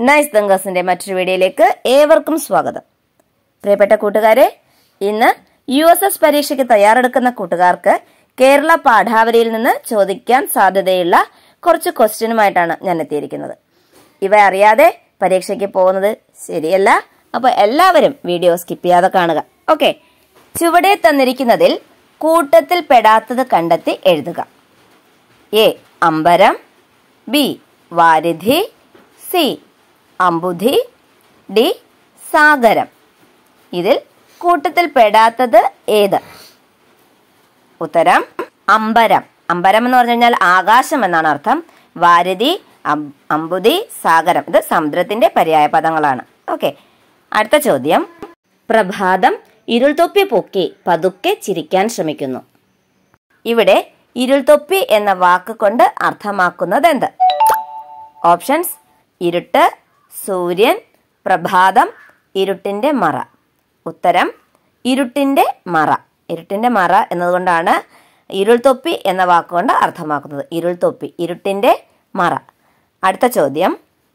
nice ദങ്കേഴ്സിന്റെ മറ്റൊരു വീഡിയോയിലേക്ക് ഏവർക്കും സ്വാഗതം പ്രിയപ്പെട്ട കൂട്ടുകാരെ ഇന്ന് യു എസ് എസ് പരീക്ഷയ്ക്ക് തയ്യാറെടുക്കുന്ന കൂട്ടുകാർക്ക് കേരള പാഠാവലിയിൽ നിന്ന് ചോദിക്കാൻ സാധ്യതയുള്ള കുറച്ച് ക്വസ്റ്റ്യനുമായിട്ടാണ് ഞാൻ എത്തിയിരിക്കുന്നത് ഇവ അറിയാതെ പരീക്ഷയ്ക്ക് പോകുന്നത് ശരിയല്ല അപ്പൊ എല്ലാവരും വീഡിയോ സ്കിപ്പ് ചെയ്യാതെ കാണുക ഓക്കെ ചുവടെ തന്നിരിക്കുന്നതിൽ കൂട്ടത്തിൽ പെടാത്തത് കണ്ടെത്തി എഴുതുക എ അമ്പരം ബി വാരിധി സി അമ്പുധി ഡി സാഗരം ഇതിൽ കൂട്ടത്തിൽ പെടാത്തത് ഏത് ഉത്തരം അമ്പരം അമ്പരം എന്ന് പറഞ്ഞു കഴിഞ്ഞാൽ ആകാശം എന്നാണ് അർത്ഥം വാരിധി അം- അമ്പുതി സാഗരം ഇത് സമുദ്രത്തിന്റെ പര്യായ പദങ്ങളാണ് ഓക്കെ അടുത്ത ചോദ്യം പ്രഭാതം ഇരുൾത്തൊപ്പി പൊക്കി പതുക്കെ ചിരിക്കാൻ ശ്രമിക്കുന്നു ഇവിടെ ഇരുൾത്തൊപ്പി എന്ന വാക്ക് കൊണ്ട് അർത്ഥമാക്കുന്നത് എന്ത് ഓപ്ഷൻസ് ഇരുട്ട് സൂര്യൻ പ്രഭാതം ഇരുട്ടിന്റെ മറ ഉത്തരം ഇരുട്ടിന്റെ മറ ഇരുട്ടിന്റെ മറ എന്നതുകൊണ്ടാണ് ഇരുൾത്തൊപ്പി എന്ന വാക്കുകൊണ്ട് അർത്ഥമാക്കുന്നത് ഇരുൾത്തൊപ്പി ഇരുട്ടിന്റെ മറ അടുത്ത ചോദ്യം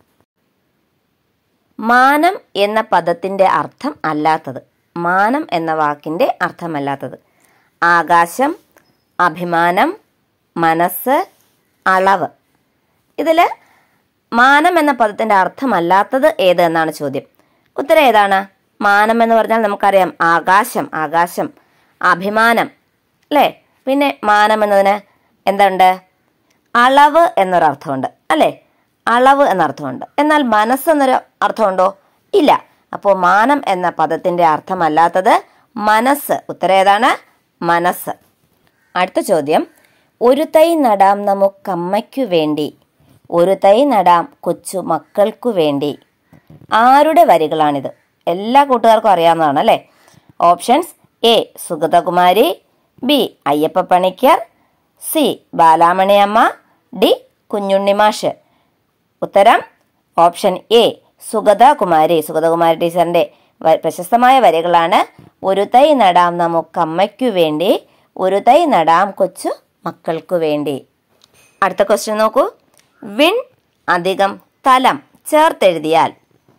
മാനം എന്ന പദത്തിന്റെ അർത്ഥം അല്ലാത്തത് മാനം എന്ന വാക്കിന്റെ അർത്ഥമല്ലാത്തത് ആകാശം അഭിമാനം മനസ്സ് അളവ് ഇതിൽ മാനം എന്ന പദത്തിന്റെ അർത്ഥമല്ലാത്തത് ഏത് എന്നാണ് ചോദ്യം ഉത്തരം ഏതാണ് മാനം എന്ന് പറഞ്ഞാൽ നമുക്കറിയാം ആകാശം ആകാശം അഭിമാനം അല്ലേ പിന്നെ മാനം എന്നതിന് എന്തുണ്ട് അളവ് എന്നൊരർത്ഥമുണ്ട് അല്ലേ അളവ് എന്നർത്ഥമുണ്ട് എന്നാൽ മനസ്സ് എന്നൊരു അർത്ഥമുണ്ടോ ഇല്ല അപ്പോൾ മാനം എന്ന പദത്തിന്റെ അർത്ഥമല്ലാത്തത് മനസ്സ് ഉത്തരം ഏതാണ് മനസ്സ് അടുത്ത ചോദ്യം ഒരു തൈ നടാം നമുക്കമ്മയ്ക്കു വേണ്ടി ഒരു തൈ നടാം കൊച്ചു മക്കൾക്കു വേണ്ടി ആരുടെ വരികളാണിത് എല്ലാ കൂട്ടുകാർക്കും അറിയാവുന്നതാണ് അല്ലേ options A Sugathakumari B Ayyappa Panicker C Balamani Amma D കുഞ്ഞുണ്ണിമാഷ് ഉത്തരം ഓപ്ഷൻ എ സുഗതകുമാരി സുഗതകുമാരി ടീച്ചറിന്റെ വ- പ്രശസ്തമായ വരികളാണ് ഒരു തൈ നടാം നമുക്കമ്മയ്ക്കു വേണ്ടി ഒരു തൈ നടാം കൊച്ചു മക്കൾക്കു വേണ്ടി അടുത്ത ക്വസ്റ്റ്യൻ നോക്കൂ വിൺ അധികം തലം ചേർത്തെഴുതിയാൽ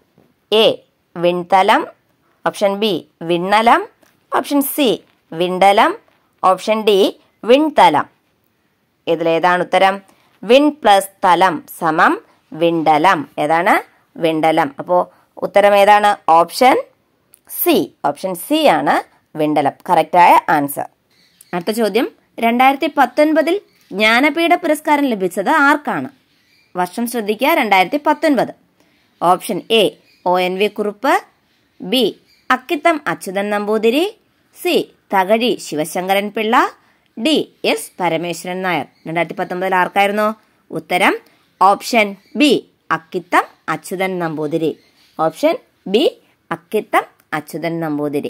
എ വിൺതലം ഓപ്ഷൻ ബി വിണ്ണലം ഓപ്ഷൻ സി വിണ്ടലം ഓപ്ഷൻ ഡി വിൺതലം ഇതിലേതാണ് ഉത്തരം വിൺ പ്ലസ് തലം സമം വിണ്ടലം ഏതാണ് വിണ്ടലം അപ്പോൾ ഉത്തരം ഏതാണ് ഓപ്ഷൻ സി ഓപ്ഷൻ സി ആണ് വിണ്ടലം കറക്റ്റായ ആൻസർ അടുത്ത ചോദ്യം രണ്ടായിരത്തി പത്തൊൻപതിൽ ജ്ഞാനപീഠ പുരസ്കാരം ലഭിച്ചത് ആർക്കാണ് വർഷം ശ്രദ്ധിക്കുക രണ്ടായിരത്തി പത്തൊൻപത് option A O N V Kurup B Akkitham Achuthan Namboothiri C Thakazhi Sivasankaran Pillai D S Parameswaran Nair രണ്ടായിരത്തി പത്തൊമ്പതിൽ ആർക്കായിരുന്നു ഉത്തരം option B Akkitham Achuthan Namboothiri option B Akkitham Achuthan Namboothiri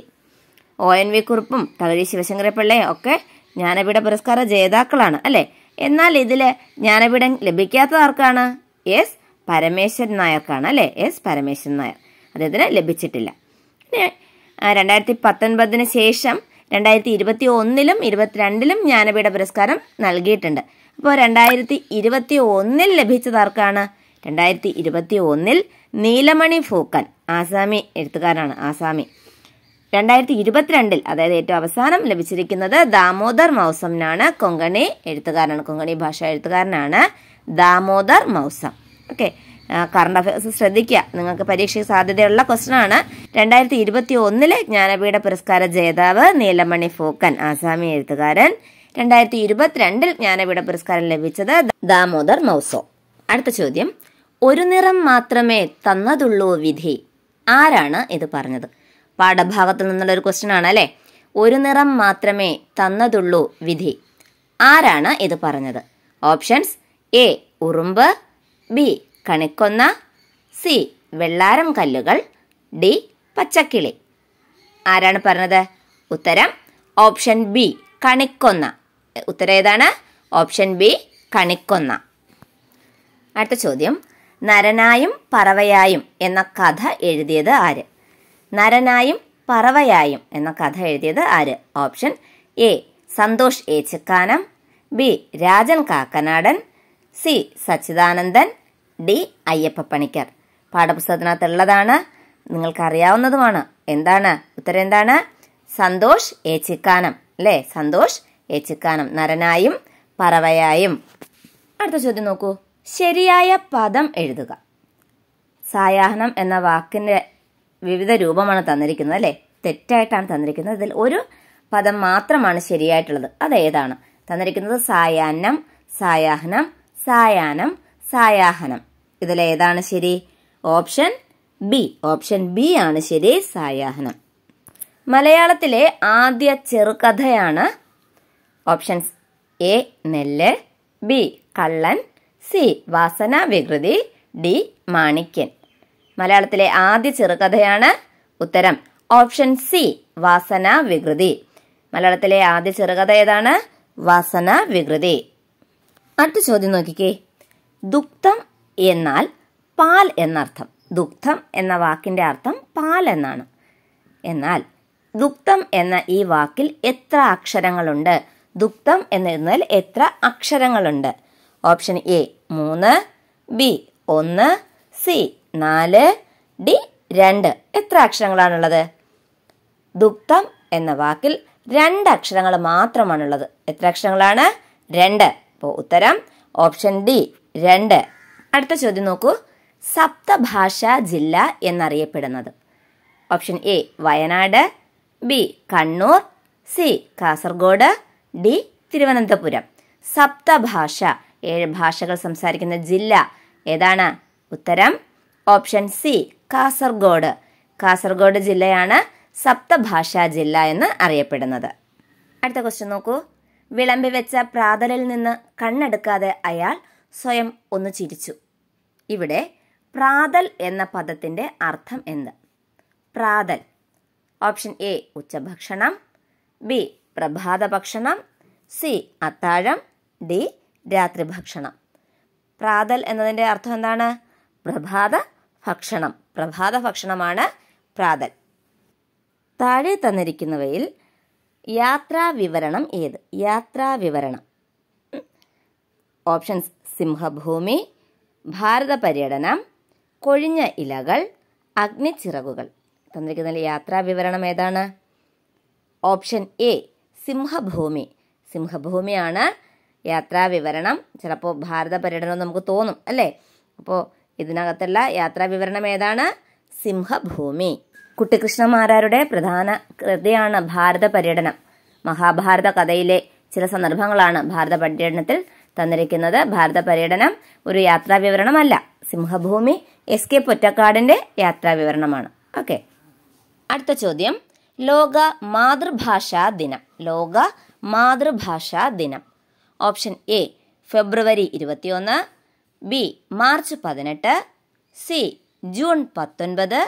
O N V കുറുപ്പും തകഴി ശിവശങ്കരപിള്ളയും ഒക്കെ ജ്ഞാനപീഠ പുരസ്കാര ജേതാക്കളാണ് അല്ലെ എന്നാൽ ഇതില് ജ്ഞാനപീഠം ലഭിക്കാത്തത് ആർക്കാണ് എസ് പരമേശ്വരൻ നായർക്കാണ് അല്ലെ എസ് പരമേശ്വരൻ നായർ അദ്ദേഹത്തിന് ലഭിച്ചിട്ടില്ല പിന്നെ ആ, രണ്ടായിരത്തി പത്തൊൻപതിന് ശേഷം രണ്ടായിരത്തി ഇരുപത്തി ഒന്നിലും ഇരുപത്തിരണ്ടിലും ജ്ഞാനപീഠ പുരസ്കാരം നൽകിയിട്ടുണ്ട് അപ്പോൾ രണ്ടായിരത്തി ഇരുപത്തി ഒന്നിൽ ലഭിച്ചത് ആർക്കാണ് രണ്ടായിരത്തി ഇരുപത്തി ഒന്നിൽ നീലമണി ഫൂക്കൻ ആസാമി എഴുത്തുകാരനാണ് ആസാമി രണ്ടായിരത്തി ഇരുപത്തിരണ്ടിൽ അതായത് ഏറ്റവും അവസാനം ലഭിച്ചിരിക്കുന്നത് ദാമോദർ മൗസമിനാണ് കൊങ്കണി എഴുത്തുകാരനാണ് കൊങ്കണി ഭാഷ എഴുത്തുകാരനാണ് Damodar Mauzo okay current affairs ശ്രദ്ധിക്കുക നിങ്ങൾക്ക് പരീക്ഷയ്ക്ക് സാധ്യതയുള്ള ക്വസ്റ്റൻ ആണ് രണ്ടായിരത്തി ഇരുപത്തി ഒന്നിലെ ജ്ഞാനപീഠ പുരസ്കാര ജേതാവ് നീലമണി ഫൂക്കൻ ആസാമി എഴുത്തുകാരൻ രണ്ടായിരത്തി ഇരുപത്തിരണ്ടിൽ ജ്ഞാനപീഠ പുരസ്കാരം ലഭിച്ചത് ദാമോദർ മൗസോ അടുത്ത ചോദ്യം ഒരു നിറം മാത്രമേ തന്നതുള്ളൂ വിധി ആരാണ് ഇത് പറഞ്ഞത് പാഠഭാഗത്തു നിന്നുള്ള ഒരു ക്വസ്റ്റ്യൻ ആണ് അല്ലേ ഒരു നിറം മാത്രമേ തന്നതുള്ളൂ വിധി ആരാണ് ഇത് പറഞ്ഞത് ഓപ്ഷൻസ് എ ഉറുമ്പ് ബി കണിക്കൊന്ന സി വെള്ളാരം കല്ലുകൾ ഡി പച്ചക്കിളി ആരാണ് പറഞ്ഞത് ഉത്തരം ഓപ്ഷൻ ബി കണിക്കൊന്ന ഉത്തരം ഏതാണ് ഓപ്ഷൻ ബി കണിക്കൊന്ന അടുത്ത ചോദ്യം നരനായും പറവയായും എന്ന കഥ എഴുതിയത് ആര് നരനായും പറവയായും എന്ന കഥ എഴുതിയത് ആര് option A Santhosh Echikkanam B Rajan Kakkanadan C Sachidanandan D Ayyappa Panicker പാഠപുസ്തകത്തിനകത്തുള്ളതാണ് നിങ്ങൾക്കറിയാവുന്നതുമാണ് എന്താണ് ഉത്തരം എന്താണ് സന്തോഷ് ഏച്ചിക്കാനം അല്ലേ സന്തോഷ് ഏച്ചിക്കാനം നരനായും പറവയായും അടുത്ത ചോദ്യം നോക്കൂ ശരിയായ പദം എഴുതുക സായാഹ്നം എന്ന വാക്കിന്റെ വിവിധ രൂപമാണ് തന്നിരിക്കുന്നത് അല്ലേ തെറ്റായിട്ടാണ് തന്നിരിക്കുന്നത് ഇതിൽ ഒരു പദം മാത്രമാണ് ശരിയായിട്ടുള്ളത് അത് ഏതാണ് തന്നിരിക്കുന്നത് സായാഹ്നം സായാഹ്നം സായാഹ്നം സായാഹനം ഇതിൽ ഏതാണ് ശരി ഓപ്ഷൻ ബി ഓപ്ഷൻ ബി ആണ് ശരി സായാഹ്നം മലയാളത്തിലെ ആദ്യ ചെറുകഥയാണ് options A Nellu B Kallan C Vasana Vikrithi D Manikyan മലയാളത്തിലെ ആദ്യ ചെറുകഥയാണ് ഉത്തരം ഓപ്ഷൻ സി വാസന വികൃതി മലയാളത്തിലെ ആദ്യ ചെറുകഥ ഏതാണ് വാസന വികൃതി അടുത്ത ചോദ്യം നോക്കിക്കേ ദുഗ്ധം എന്നാൽ പാൽ എന്നർത്ഥം ദുഗ്ധം എന്ന വാക്കിന്റെ അർത്ഥം പാൽ എന്നാണ് എന്നാൽ ദുഗ്ധം എന്ന ഈ വാക്കിൽ എത്ര അക്ഷരങ്ങളുണ്ട് ദുഗ്ധം എന്നതിൽ എത്ര അക്ഷരങ്ങളുണ്ട് ഓപ്ഷൻ എ മൂന്ന് ബി ഒന്ന് സി നാല് ഡി രണ്ട് എത്ര അക്ഷരങ്ങളാണുള്ളത് ദുഗ്ധം എന്ന വാക്കിൽ രണ്ട് അക്ഷരങ്ങൾ മാത്രമാണുള്ളത് എത്ര അക്ഷരങ്ങളാണ് രണ്ട് അപ്പോൾ ഉത്തരം ഓപ്ഷൻ ഡി രണ്ട് അടുത്ത ചോദ്യം നോക്കൂ സപ്തഭാഷാ ജില്ല എന്നറിയപ്പെടുന്നത് option A Wayanad B Kannur C Kasaragod D Thiruvananthapuram സപ്തഭാഷ ഏഴ് ഭാഷകൾ സംസാരിക്കുന്ന ജില്ല ഏതാണ് ഉത്തരം ഓപ്ഷൻ സി കാസർഗോഡ് കാസർഗോഡ് ജില്ലയാണ് സപ്തഭാഷാ ജില്ല എന്ന് അറിയപ്പെടുന്നത് അടുത്ത ക്വസ്റ്റ്യൻ നോക്കൂ വിളമ്പി വെച്ച പ്രാതലിൽ നിന്ന് കണ്ണെടുക്കാതെ അയാൾ സ്വയം ഒന്ന് ചിരിച്ചു ഇവിടെ പ്രാതൽ എന്ന പദത്തിന്റെ അർത്ഥം എന്ത് പ്രാതൽ ഓപ്ഷൻ എ ഉച്ചഭക്ഷണം ബി പ്രഭാത ഭക്ഷണം സി അത്താഴം ഡി രാത്രി ഭക്ഷണം പ്രാതൽ എന്നതിന്റെ അർത്ഥം എന്താണ് പ്രഭാത ഭക്ഷണം പ്രഭാത ഭക്ഷണമാണ് പ്രാതൽ താഴെ തന്നിരിക്കുന്നവയിൽ യാത്രാ വിവരണം ഏത് യാത്രാ വിവരണം ഓപ്ഷൻസ് സിംഹഭൂമി ഭാരത പര്യടനം കൊഴിഞ്ഞ ഇലകൾ അഗ്നിച്ചിറകുകൾ തന്നിരിക്കുന്നതിൽ യാത്രാ വിവരണം ഏതാണ് ഓപ്ഷൻ എ സിംഹഭൂമി സിംഹഭൂമിയാണ് യാത്രാ വിവരണം ചിലപ്പോൾ ഭാരത പര്യടനം എന്ന് നമുക്ക് തോന്നും അല്ലേ അപ്പോൾ ഇതിനകത്തുള്ള യാത്രാ വിവരണം ഏതാണ് സിംഹഭൂമി കുട്ടിക്കൃഷ്ണമാരാരുടെ പ്രധാന കൃതിയാണ് ഭാരത പര്യടനം മഹാഭാരത കഥയിലെ ചില സന്ദർഭങ്ങളാണ് ഭാരത പര്യടനത്തിൽ തന്നിരിക്കുന്നത് ഭാരത പര്യടനം ഒരു യാത്രാ വിവരണമല്ല സിംഹഭൂമി എസ് കെ പൊറ്റക്കാടിന്റെ യാത്രാ വിവരണമാണ് ഓക്കെ അടുത്ത ചോദ്യം ലോക മാതൃഭാഷാ ദിനം ലോക മാതൃഭാഷാ ദിനം ഓപ്ഷൻ എ ഫെബ്രുവരി ഇരുപത്തിയൊന്ന് ബി മാർച്ച് പതിനെട്ട് സി ജൂൺ പത്തൊൻപത്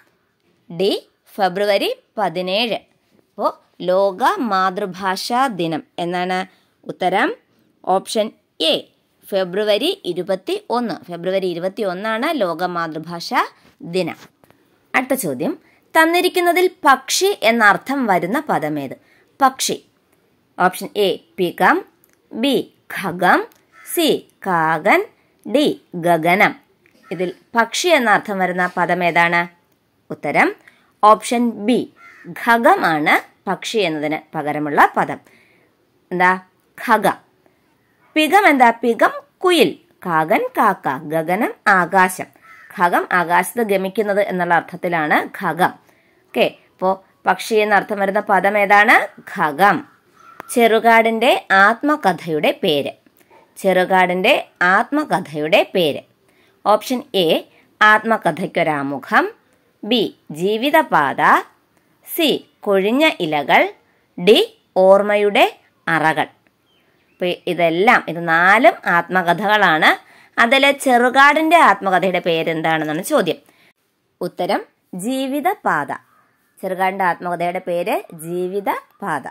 ഡി ഫെബ്രുവരി പതിനേഴ് അപ്പോൾ ലോക മാതൃഭാഷാ ദിനം എന്നാണ് ഉത്തരം ഓപ്ഷൻ എ ഫെബ്രുവരി ഇരുപത്തി ഒന്ന് ഫെബ്രുവരി ഇരുപത്തി ഒന്നാണ് ലോക മാതൃഭാഷാ ദിനം അടുത്ത ചോദ്യം തന്നിരിക്കുന്നതിൽ പക്ഷി എന്ന അർത്ഥം വരുന്ന പദമേത് പക്ഷി ഓപ്ഷൻ എ പികം ബി ഖഗം സി കാകൻ ഡി ഗഗനം ഇതിൽ പക്ഷി എന്ന അർത്ഥം വരുന്ന പദം ഏതാണ് ഉത്തരം ഓപ്ഷൻ ബി ഖഗമാണ് പക്ഷി എന്നതിന് പകരമുള്ള പദം എന്താ ഖഗ പികം എന്താ പികം കുയിൽ കാകൻ കാക്ക ഗഗനം ആകാശം ഖഗം ആകാശത്ത് ഗമിക്കുന്നത് എന്നുള്ള അർത്ഥത്തിലാണ് ഖഗം ഓക്കെ അപ്പോ പക്ഷി എന്ന അർത്ഥം വരുന്ന പദം ഏതാണ് ഖഗം ചെറുകാടിന്റെ ആത്മകഥയുടെ പേര് ചെറുകാടിന്റെ ആത്മകഥയുടെ പേര് option A Athmakathaykkoramukham B Jeevithapatha C Kozhinja Ilakal D ഓർമ്മയുടെ അറകൾ അപ്പോൾ ഇതെല്ലാം ഇത് നാലും ആത്മകഥകളാണ് അതിലെ ചെറുകാടിന്റെ ആത്മകഥയുടെ പേരെന്താണെന്നാണ് ചോദ്യം ഉത്തരം ജീവിതപാത ചെറുകാടിന്റെ ആത്മകഥയുടെ പേര് ജീവിതപാത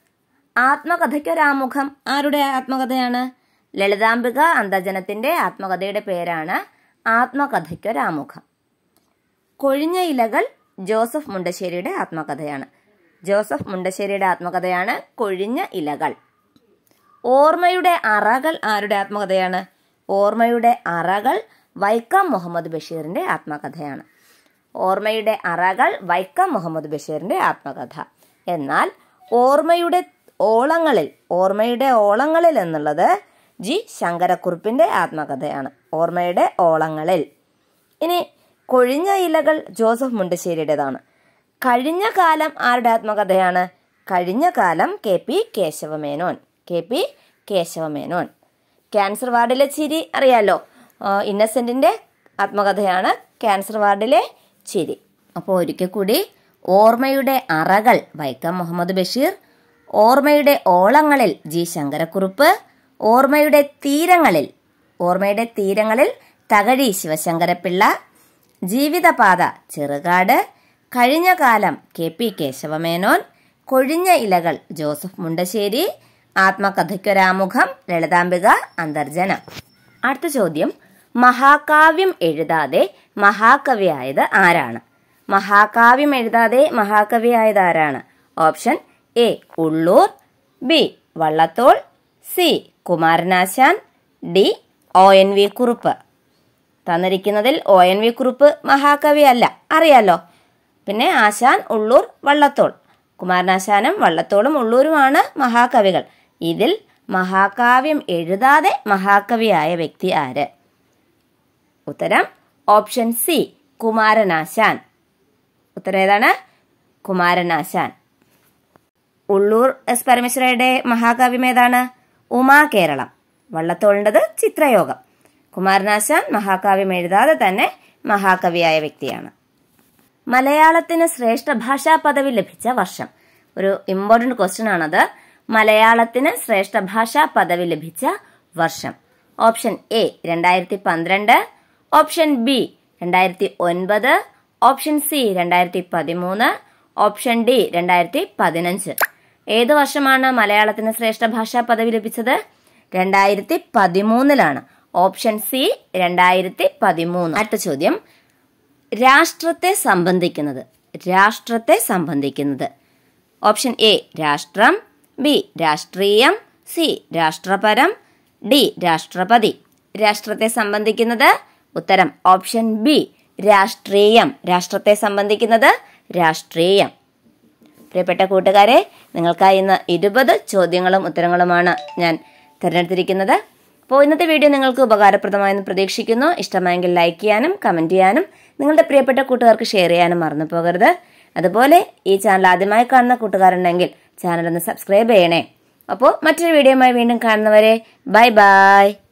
ആത്മകഥയ്ക്കൊരാമുഖം ആരുടെ ആത്മകഥയാണ് ലളിതാംബിക അന്തജനത്തിന്റെ ആത്മകഥയുടെ പേരാണ് ആത്മകഥയ്ക്കൊരാമുഖം കൊഴിഞ്ഞ ഇലകൾ ജോസഫ് മുണ്ടശ്ശേരിയുടെ ആത്മകഥയാണ് ജോസഫ് മുണ്ടശ്ശേരിയുടെ ആത്മകഥയാണ് കൊഴിഞ്ഞ ഇലകൾ ഓർമ്മയുടെ അറകൾ ആരുടെ ആത്മകഥയാണ് ഓർമ്മയുടെ അറകൾ വൈക്കം മുഹമ്മദ് ബഷീറിന്റെ ആത്മകഥയാണ് ഓർമ്മയുടെ അറകൾ വൈക്കം മുഹമ്മദ് ബഷീറിന്റെ ആത്മകഥ എന്നാൽ ഓർമ്മയുടെ ഓളങ്ങളിൽ ഓർമ്മയുടെ ഓളങ്ങളിൽ എന്നുള്ളത് ജി ശങ്കരക്കുറുപ്പിന്റെ ആത്മകഥയാണ് ഓർമ്മയുടെ ഓളങ്ങളിൽ ഇനി കൊഴിഞ്ഞ ഇലകൾ ജോസഫ് മുണ്ടശ്ശേരിയുടേതാണ് കഴിഞ്ഞ കാലം ആരുടെ ആത്മകഥയാണ് Kazhinja Kalam K P Kesavamenon K P Kesavamenon cancer വാർഡിലെ ചിരി അറിയാലോ ആ, ഇന്നസെന്റിന്റെ ആത്മകഥയാണ് ക്യാൻസർ വാർഡിലെ ചിരി അപ്പോൾ ഒരിക്കൽ കൂടി ഓർമ്മയുടെ അറകൾ വൈക്കം മുഹമ്മദ് ബഷീർ ഓർമ്മയുടെ ഓളങ്ങളിൽ ജി ശങ്കരക്കുറുപ്പ് ഓർമ്മയുടെ തീരങ്ങളിൽ ഓർമ്മയുടെ തീരങ്ങളിൽ തകഴി ശിവശങ്കരപ്പിള്ള ജീവിതപാത ചെറുകാട് കഴിഞ്ഞ കാലം കെ പി കേശവമേനോൻ കൊഴിഞ്ഞ ഇലകൾ ജോസഫ് മുണ്ടശ്ശേരി ആത്മകഥയ്ക്കൊരാമുഖം ലളിതാംബിക അന്തർജനം അടുത്ത ചോദ്യം മഹാകാവ്യം എഴുതാതെ മഹാകവിയായത് ആരാണ് മഹാകാവ്യം എഴുതാതെ മഹാകവിയായത് ആരാണ് option A Ulloor B Vallathol C Kumaranasan D O N V Kurup തന്നിരിക്കുന്നതിൽ ഒ എൻ വി കുറുപ്പ് മഹാകവി അല്ല അറിയാലോ പിന്നെ ആശാൻ ഉള്ളൂർ വള്ളത്തോൾ കുമാരനാശാനും വള്ളത്തോളും ഉള്ളൂരുമാണ് മഹാകവികൾ ഇതിൽ മഹാകാവ്യം എഴുതാതെ മഹാകവിയായ വ്യക്തി ആര് ഉത്തരം ഓപ്ഷൻ സി കുമാരനാശാൻ ഉത്തരം ഏതാണ് കുമാരനാശാൻ ഉള്ളൂർ എസ് പരമേശ്വരയുടെ മഹാകാവ്യം ഏതാണ് ഉമാകേരളം വള്ളത്തോളിൻ്റെത് ചിത്രയോഗം കുമാരനാശാൻ മഹാകാവ്യം എഴുതാതെ തന്നെ മഹാകവിയായ വ്യക്തിയാണ് മലയാളത്തിന് ശ്രേഷ്ഠ ഭാഷാ പദവി ലഭിച്ച വർഷം ഒരു ഇമ്പോർട്ടന്റ് ക്വസ്റ്റ്യൻ ആണത് മലയാളത്തിന് ശ്രേഷ്ഠ ഭാഷാ പദവി ലഭിച്ച വർഷം ഓപ്ഷൻ എ രണ്ടായിരത്തി പന്ത്രണ്ട് ഓപ്ഷൻ ബി രണ്ടായിരത്തി ഒൻപത് ഓപ്ഷൻ സി രണ്ടായിരത്തി പതിമൂന്ന് ഓപ്ഷൻ ഡി രണ്ടായിരത്തി പതിനഞ്ച് ഏത് വർഷമാണ് മലയാളത്തിന് ശ്രേഷ്ഠ ഭാഷാ പദവി ലഭിച്ചത് രണ്ടായിരത്തി പതിമൂന്നിലാണ് ഓപ്ഷൻ സി രണ്ടായിരത്തി പതിമൂന്ന് അടുത്ത ചോദ്യം രാഷ്ട്രത്തെ സംബന്ധിക്കുന്നത് രാഷ്ട്രത്തെ സംബന്ധിക്കുന്നത് ഓപ്ഷൻ എ രാഷ്ട്രം ബി രാഷ്ട്രീയം സി രാഷ്ട്രപരം ഡി രാഷ്ട്രപതി രാഷ്ട്രത്തെ സംബന്ധിക്കുന്നത് ഉത്തരം ഓപ്ഷൻ ബി രാഷ്ട്രീയം രാഷ്ട്രത്തെ സംബന്ധിക്കുന്നത് രാഷ്ട്രീയം പ്രിയപ്പെട്ട കൂട്ടുകാരെ നിങ്ങൾക്കായി ഇന്ന് ഇരുപത് ചോദ്യങ്ങളും ഉത്തരങ്ങളുമാണ് ഞാൻ തിരഞ്ഞെടുത്തിരിക്കുന്നത് അപ്പോൾ ഇന്നത്തെ വീഡിയോ നിങ്ങൾക്ക് ഉപകാരപ്രദമായെന്ന് പ്രതീക്ഷിക്കുന്നു ഇഷ്ടമായെങ്കിൽ ലൈക്ക് ചെയ്യാനും കമൻറ്റ് ചെയ്യാനും നിങ്ങളുടെ പ്രിയപ്പെട്ട കൂട്ടുകാർക്ക് ഷെയർ ചെയ്യാനും മറന്നു പോകരുത് അതുപോലെ ഈ ചാനൽ ആദ്യമായി കാണുന്ന കൂട്ടുകാരുണ്ടെങ്കിൽ ചാനൽ ഒന്ന് സബ്സ്ക്രൈബ് ചെയ്യണേ അപ്പോൾ മറ്റൊരു വീഡിയോയുമായി വീണ്ടും കാണുന്നവരെ ബൈ ബൈ